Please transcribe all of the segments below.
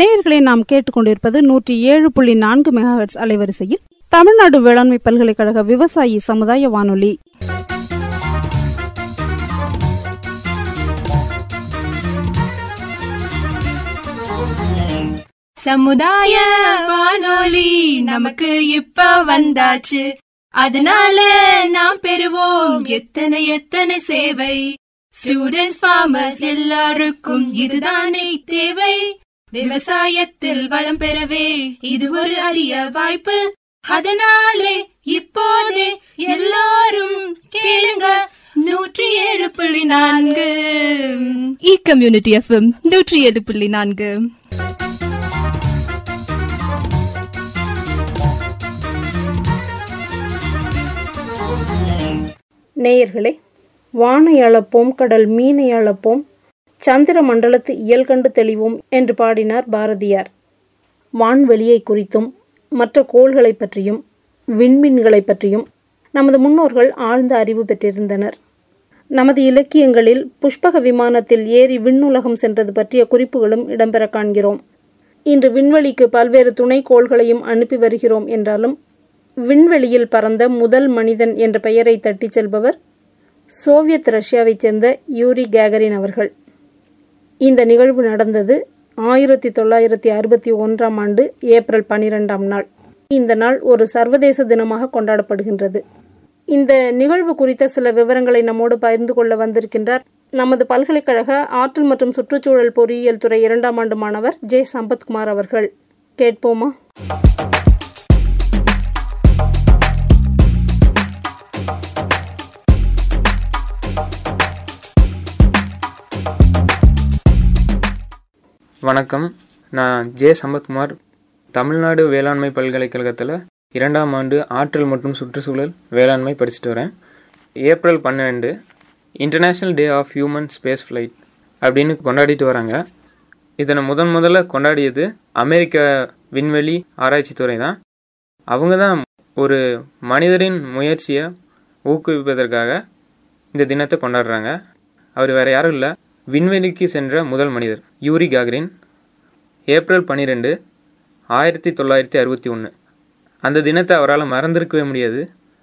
நேயர்களை நாம் கேட்டுக்கொண்டிருப்பது நூற்றி ஏழு புள்ளி நான்கு மெகாஹெட்ஸ் அலைவரிசையில் தமிழ்நாடு வேளாண்மை பல்கலைக்கழக விவசாயி சமுதாய வானொலி சமுதாய வானொலி நமக்கு இப்ப வந்தாச்சு அதனால நாம் பெறுவோம் எத்தனை எத்தனை சேவை ஸ்டூடெண்ட்ஸ் ஃபார்மர்ஸ் எல்லாருக்கும் இதுதானே தேவை விவசாயத்தில் வளம் பெறவே இது ஒரு அரிய வாய்ப்பு அதனாலே இப்போதே எல்லாரும் கேளுங்க நூற்றி ஏழு புள்ளி நான்கு இ கம்யூனிட்டி எஃப்எம் நூற்றி ஏழு புள்ளி நான்கு நேயர்களே வானை அளப்போம் கடல் மீனை அளப்போம் சந்திர மண்டலத்து இயல்கண்டு தெளிவோம் என்று பாடினார் பாரதியார் வான்வெளியை குறித்தும் மற்ற கோள்களை பற்றியும் விண்மீன்களை பற்றியும் நமது முன்னோர்கள் ஆழ்ந்த அறிவு பெற்றிருந்தனர் நமது இலக்கியங்களில் புஷ்பக விமானத்தில் ஏறி விண்ணுலகம் சென்றது பற்றிய குறிப்புகளும் இடம்பெற காண்கிறோம் இன்று விண்வெளிக்கு பல்வேறு துணைக்கோள்களையும் அனுப்பி வருகிறோம் என்றாலும் விண்வெளியில் பறந்த முதல் மனிதன் என்ற பெயரை தட்டிச் செல்பவர் சோவியத் ரஷ்யாவைச் சேர்ந்த யூரி கேகரின் அவர்கள் இந்த நிகழ்வு நடந்தது ஆயிரத்தி தொள்ளாயிரத்தி அறுபத்தி ஒன்றாம் ஆண்டு ஏப்ரல் பனிரெண்டாம் நாள் இந்த நாள் ஒரு சர்வதேச தினமாக கொண்டாடப்படுகின்றது இந்த நிகழ்வு குறித்த சில விவரங்களை நம்மோடு பகிர்ந்து கொள்ள வந்திருக்கின்றார் நமது பல்கலைக்கழக ஆற்றல் மற்றும் சுற்றுச்சூழல் பொறியியல் துறை இரண்டாம் ஆண்டு மாணவர் ஜே சம்பத்குமார் அவர்கள் கேட்போமா வணக்கம் நான் ஜே சம்பத்குமார் தமிழ்நாடு வேளாண்மை பல்கலைக்கழகத்தில் இரண்டாம் ஆண்டு ஆற்றல் மற்றும் சுற்றுச்சூழல் வேளாண்மை படிச்சுட்டு வரேன் ஏப்ரல் பன்னிரெண்டு international day of human space flight அப்படின்னு கொண்டாடிட்டு வராங்க இதனை முதன் முதல்ல கொண்டாடியது அமெரிக்க விண்வெளி ஆராய்ச்சித்துறை தான் அவங்க தான் ஒரு மனிதரின் முயற்சியை ஊக்குவிப்பதற்காக இந்த தினத்தை கொண்டாடுறாங்க அவர் வேறு யாரும் இல்லை விண்வெளிக்கு சென்ற முதல் மனிதர் யூரி காக்ரின் ஏப்ரல் பன்னிரெண்டு ஆயிரத்தி தொள்ளாயிரத்தி அறுபத்தி ஒன்று அந்த தினத்தை அவரால் மறந்திருக்கவே முடியாது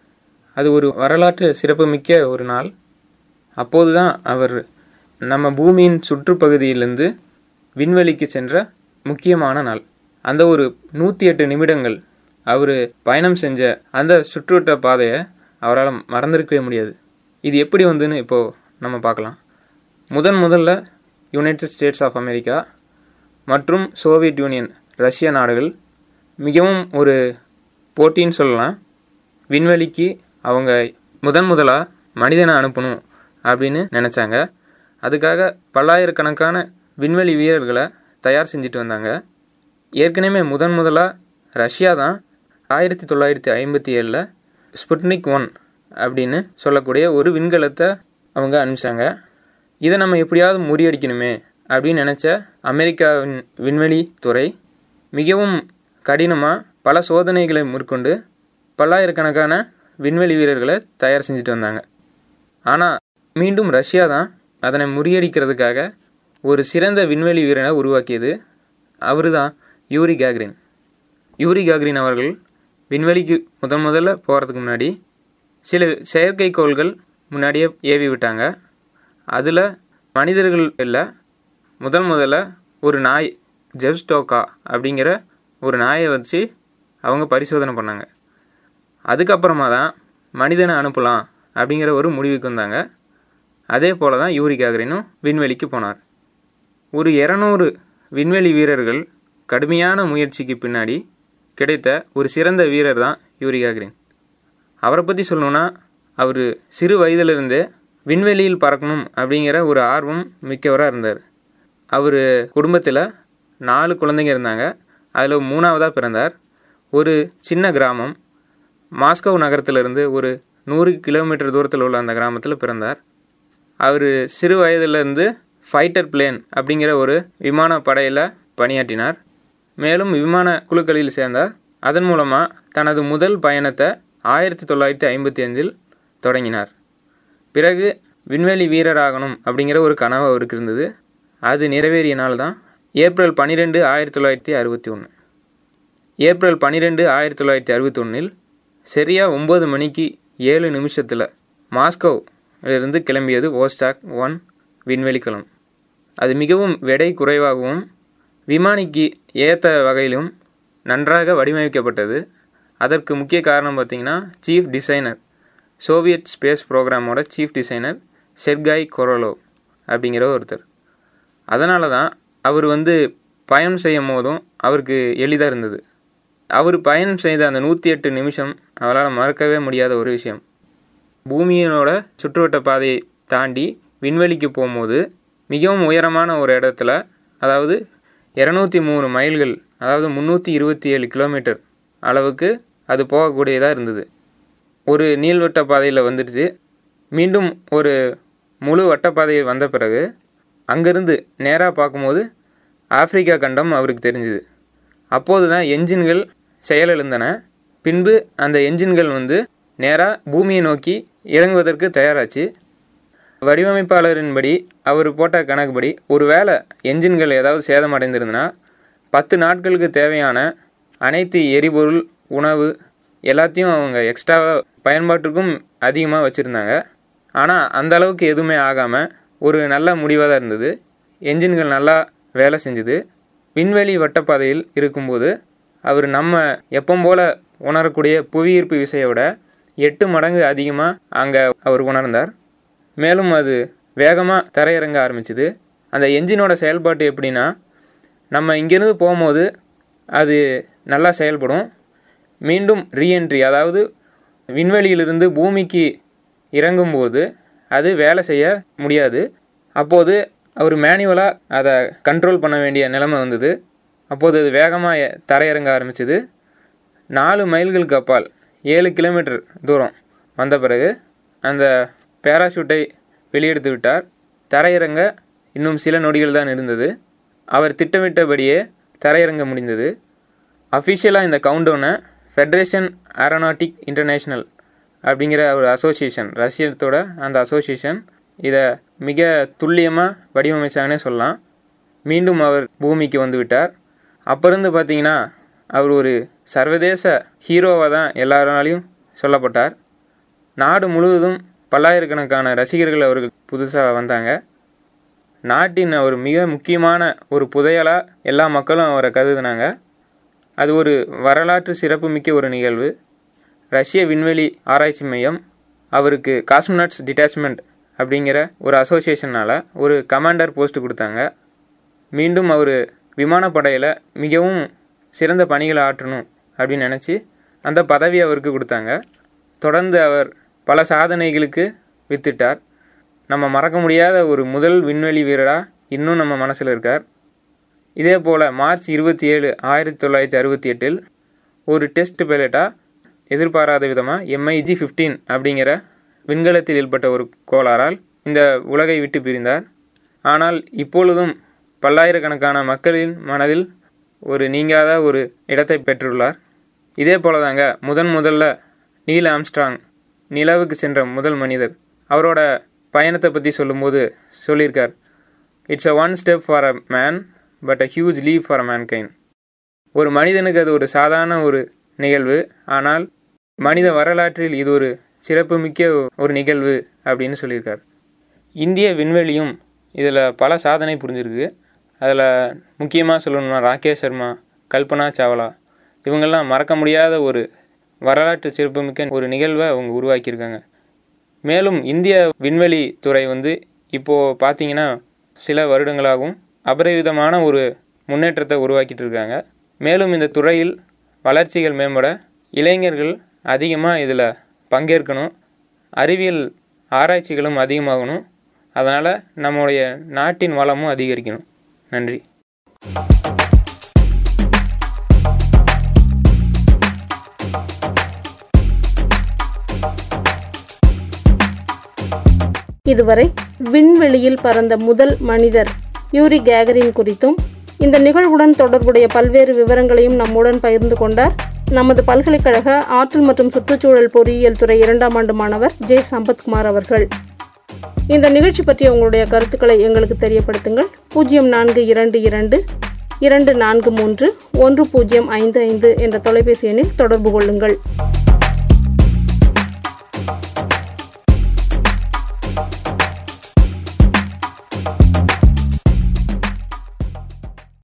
அது ஒரு வரலாற்று சிறப்புமிக்க ஒரு நாள் அப்போது தான் அவர் நம்ம பூமியின் சுற்றுப்பகுதியிலிருந்து விண்வெளிக்கு சென்ற முக்கியமான நாள் அந்த ஒரு நூற்றி எட்டு நிமிடங்கள் அவர் பயணம் செஞ்ச அந்த சுற்றுவட்ட பாதையை அவரால் மறந்திருக்கவே முடியாது இது எப்படி வந்துன்னு இப்போது நம்ம பார்க்கலாம் முதன் முதல்ல யுனைடெட் ஸ்டேட்ஸ் ஆஃப் அமெரிக்கா மற்றும் சோவியத் யூனியன் ரஷ்ய நாடுகள் மிகவும் ஒரு போட்டின்னு சொல்லலாம் விண்வெளிக்கு அவங்க முதன் முதலாக மனிதனை அனுப்பணும் அப்படின்னு நினச்சாங்க அதுக்காக பல்லாயிரக்கணக்கான விண்வெளி வீரர்களை தயார் செஞ்சுட்டு வந்தாங்க ஏற்கனவே முதன் முதலாக ரஷ்யா தான் ஆயிரத்தி தொள்ளாயிரத்தி ஐம்பத்தி ஏழில் ஸ்புட்னிக் ஒன் அப்படின்னு சொல்லக்கூடிய ஒரு விண்கலத்தை அவங்க அனுப்பிச்சாங்க இதை நம்ம எப்படியாவது முறியடிக்கணுமே அப்படின்னு நினச்ச அமெரிக்காவின் விண்வெளி துறை மிகவும் கடினமாக பல சோதனைகளை மேற்கொண்டு பல்லாயிரக்கணக்கான விண்வெளி வீரர்களை தயார் செஞ்சுட்டு வந்தாங்க ஆனால் மீண்டும் ரஷ்யா தான் அதனை முறியடிக்கிறதுக்காக ஒரு சிறந்த விண்வெளி வீரனை உருவாக்கியது அவர் தான் யூரி கேக்ரின் யூரி கேக்ரின் அவர்கள் விண்வெளிக்கு முதன் முதல்ல போகிறதுக்கு முன்னாடி சில செயற்கைக்கோள்கள் முன்னாடியே ஏவி விட்டாங்க அதில் மனிதர்கள் இல்லை முதல் முதல்ல ஒரு நாய் ஜெப்ஸ்டோக்கா அப்படிங்கிற ஒரு நாயை வச்சு அவங்க பரிசோதனை பண்ணாங்க அதுக்கப்புறமா தான் மனிதனை அனுப்பலாம் அப்படிங்கிற ஒரு முடிவுக்கு வந்தாங்க அதே போல் தான் யூரி காகரினும் விண்வெளிக்கு போனார் ஒரு இரநூறு விண்வெளி வீரர்கள் கடுமையான முயற்சிக்கு பின்னாடி கிடைத்த ஒரு சிறந்த வீரர் தான் யூரி காகரின் அவரை பற்றி சொல்லணுன்னா அவர் சிறு வயதிலிருந்தே விண்வெளியில் பறக்கணும் அப்படிங்கிற ஒரு ஆர்வம் மிக்கவராக இருந்தார் அவர் குடும்பத்தில் நாலு குழந்தைங்க இருந்தாங்க அதில் மூணாவதாக பிறந்தார் ஒரு சின்ன கிராமம் மாஸ்கோ நகரத்திலிருந்து ஒரு நூறு கிலோமீட்டர் தூரத்தில் உள்ள அந்த கிராமத்தில் பிறந்தார் அவர் சிறு வயதிலிருந்து ஃபைட்டர் பிளேன் அப்படிங்கிற ஒரு விமான படையில் பணியாற்றினார் மேலும் விமான குழுக்களில் சேர்ந்தார் அதன் மூலமாக தனது முதல் பயணத்தை ஆயிரத்தி தொள்ளாயிரத்தி ஐம்பத்தி ஐந்தில் தொடங்கினார் பிறகு விண்வெளி வீரராகணும் அப்படிங்கிற ஒரு கனவு அவருக்கு இருந்தது அது நிறைவேறிய நாள் தான் ஏப்ரல் பன்னிரெண்டு ஆயிரத்தி தொள்ளாயிரத்தி அறுபத்தி ஒன்று ஏப்ரல் பன்னிரெண்டு ஆயிரத்தி தொள்ளாயிரத்தி அறுபத்தொன்னில் சரியாக ஒம்பது மணிக்கு ஏழு நிமிஷத்தில் மாஸ்கோவிலிருந்து கிளம்பியது ஓஸ்டாக் ஒன் விண்வெளிக்கலம் அது மிகவும் எடை குறைவாகவும் விமானிக்கு ஏற்ற வகையிலும் நன்றாக வடிவமைக்கப்பட்டது அதற்கு முக்கிய காரணம் பார்த்திங்கன்னா சீஃப் டிசைனர் சோவியத் ஸ்பேஸ் ப்ரோக்ராமோட சீஃப் டிசைனர் செர்காய் கொரோலோ அப்படிங்கிற ஒருத்தர் அதனால தான் அவர் வந்து பயணம் செய்யும் போதும் அவருக்கு எளிதாக இருந்தது அவர் பயணம் செய்த அந்த நூற்றி எட்டு நிமிஷம் அவரால் மறக்கவே முடியாத ஒரு விஷயம் பூமியினோட சுற்றுவட்ட பாதையை தாண்டி விண்வெளிக்கு போகும்போது மிகவும் உயரமான ஒரு இடத்துல அதாவது இரநூத்தி மூணு மைல்கள் அதாவது முந்நூற்றி இருபத்தி ஏழு கிலோமீட்டர் அளவுக்கு அது போகக்கூடியதாக இருந்தது ஒரு நீள்வட்ட பாதையில் வந்துடுச்சு மீண்டும் ஒரு முழு வட்டப்பாதையை வந்த பிறகு அங்கேருந்து நேராக பார்க்கும்போது ஆப்பிரிக்கா கண்டம் அவருக்கு தெரிஞ்சுது அப்போது தான் என்ஜின்கள் செயலிழந்தன பின்பு அந்த என்ஜின்கள் வந்து நேராக பூமியை நோக்கி இறங்குவதற்கு தயாராச்சு வடிவமைப்பாளரின்படி அவர் போட்ட கணக்குப்படி ஒருவேளை என்ஜின்கள் ஏதாவது சேதமடைந்திருந்தனா பத்து நாட்களுக்கு தேவையான அனைத்து எரிபொருள் உணவு எல்லாத்தையும் அவங்க எக்ஸ்ட்ராவாக பயன்பாட்டுக்கும் அதிகமாக வச்சுருந்தாங்க ஆனால் அந்த அளவுக்கு எதுவுமே ஆகாமல் ஒரு நல்ல முடிவாக தான் இருந்தது என்ஜின்கள் நல்லா வேலை செஞ்சுது விண்வெளி வட்டப்பாதையில் இருக்கும்போது அவர் நம்ம எப்பவும் போல் உணரக்கூடிய புவியீர்ப்பு விசையோட எட்டு மடங்கு அதிகமாக அங்கே அவர் உணர்ந்தார் மேலும் அது வேகமாக தரையிறங்க ஆரம்பிச்சுது அந்த என்ஜினோட செயல்பாட்டு எப்படின்னா நம்ம இங்கேருந்து போகும்போது அது நல்லா செயல்படும் மீண்டும் ரீஎன்ட்ரி அதாவது விண்வெளியிலிருந்து பூமிக்கு இறங்கும்போது அது வேலை செய்ய முடியாது அப்போது அவர் மேனுவலாக அதை கண்ட்ரோல் பண்ண வேண்டிய நிலைமை வந்தது அப்போது அது வேகமாக தரையிறங்க ஆரம்பிச்சது நாலு மைல்களுக்கு அப்பால் ஏழு கிலோமீட்டர் தூரம் வந்த பிறகு அந்த பேராஷூட்டை வெளியெடுத்து விட்டார் தரையிறங்க இன்னும் சில நொடிகள் தான் இருந்தது அவர் திட்டமிட்டபடியே தரையிறங்க முடிந்தது அஃபிஷியலாக இந்த கவுண்டவுனை ஃபெடரேஷன் ஏரோநாட்டிக் இன்டர்நேஷ்னல் அப்படிங்கிற ஒரு அசோசியேஷன் ரஷ்யத்தோட அந்த அசோசியேஷன் இதை மிக துல்லியமாக வடிவமைச்சாங்கன்னே சொல்லலாம் மீண்டும் அவர் பூமிக்கு வந்து விட்டார் அப்போ இருந்து பார்த்தீங்கன்னா அவர் ஒரு சர்வதேச ஹீரோவாக தான் எல்லாராலையும் சொல்லப்பட்டார் நாடு முழுவதும் பல்லாயிரக்கணக்கான ரசிகர்கள் அவர்கள் புதுசாக வந்தாங்க நாட்டின் அவர் மிக முக்கியமான ஒரு புதையலாக எல்லா மக்களும் அவரை கருதுனாங்க அது ஒரு வரலாற்று சிறப்புமிக்க ஒரு நிகழ்வு ரஷ்ய விண்வெளி ஆராய்ச்சி மையம் அவருக்கு காஸ்மோனாட்ஸ் டிட்டாச்மெண்ட் அப்படிங்கிற ஒரு அசோசியேஷனால் ஒரு கமாண்டர் போஸ்ட் கொடுத்தாங்க மீண்டும் அவர் விமானப்படையில் மிகவும் சிறந்த பணிகளை ஆற்றணும் அப்படின்னு நினச்சி அந்த பதவி அவருக்கு கொடுத்தாங்க தொடர்ந்து அவர் பல சாதனைகளுக்கு வித்திட்டார் நம்ம மறக்க முடியாத ஒரு முதல் விண்வெளி வீரராக இன்னும் நம்ம மனசில் இருக்கார் இதே போல் மார்ச் இருபத்தி ஏழு ஆயிரத்தி தொள்ளாயிரத்தி அறுபத்தி எட்டில் ஒரு டெஸ்ட் பைலட்டாக எதிர்பாராத விதமாக எம்ஐஜி ஃபிஃப்டீன் அப்படிங்கிற விண்கலத்தில் ஏற்பட்ட ஒரு கோளாறால் இந்த உலகை விட்டு பிரிந்தார் ஆனால் இப்பொழுதும் பல்லாயிரக்கணக்கான மக்களின் மனதில் ஒரு நீங்காத ஒரு இடத்தை பெற்றுள்ளார் இதே போல தாங்க முதன் முதல்ல நீல் ஆம்ஸ்ட்ராங் நிலவுக்கு சென்ற முதல் மனிதர் அவரோட பயணத்தை பற்றி சொல்லும்போது சொல்லியிருக்கார் it's a one step for a man but a huge leap for a mankind ஒரு மனிதனுக்கு அது ஒரு சாதாரண ஒரு நிகழ்வு ஆனால் மனித வரலாற்றில் இது ஒரு சிறப்புமிக்க ஒரு நிகழ்வு அப்படின்னு சொல்லியிருக்கார் இந்திய விண்வெளியும் இதில் பல சாதனை புரிஞ்சிருக்கு அதில் முக்கியமாக சொல்லணும்னா ராகேஷ் சர்மா கல்பனா சாவ்லா இவங்கெல்லாம் மறக்க முடியாத ஒரு வரலாற்று சிறப்புமிக்க ஒரு நிகழ்வை அவங்க உருவாக்கியிருக்காங்க மேலும் இந்திய விண்வெளி துறை வந்து இப்போது பார்த்தீங்கன்னா சில வருடங்களாகவும் அபரிவிதமான ஒரு முன்னேற்றத்தை உருவாக்கிட்டு இருக்காங்க மேலும் இந்த துறையில் வளர்ச்சிகள் மேம்பட இளைஞர்கள் அதிகமாக இதில் பங்கேற்கணும் அறிவியல் ஆராய்ச்சிகளும் அதிகமாகணும் அதனால் நம்முடைய நாட்டின் வளமும் அதிகரிக்கணும் நன்றி இதுவரை விண்வெளியில் பறந்த முதல் மனிதர் யூரி கேகரின் குறித்தும் இந்த நிகழ்வுடன் தொடர்புடைய பல்வேறு விவரங்களையும் நம்முடன் பகிர்ந்து கொண்டார் நமது பல்கலைக்கழக ஆற்றல் மற்றும் சுற்றுச்சூழல் பொறியியல் துறை இரண்டாம் ஆண்டு மாணவர் ஜே சம்பத்குமார் அவர்கள் இந்த நிகழ்ச்சி பற்றிய உங்களுடைய கருத்துக்களை எங்களுக்கு தெரியப்படுத்துங்கள் பூஜ்ஜியம் நான்கு இரண்டு இரண்டு இரண்டு நான்கு மூன்று ஒன்று பூஜ்ஜியம் ஐந்து ஐந்து என்ற தொலைபேசி எண்ணில் தொடர்பு கொள்ளுங்கள்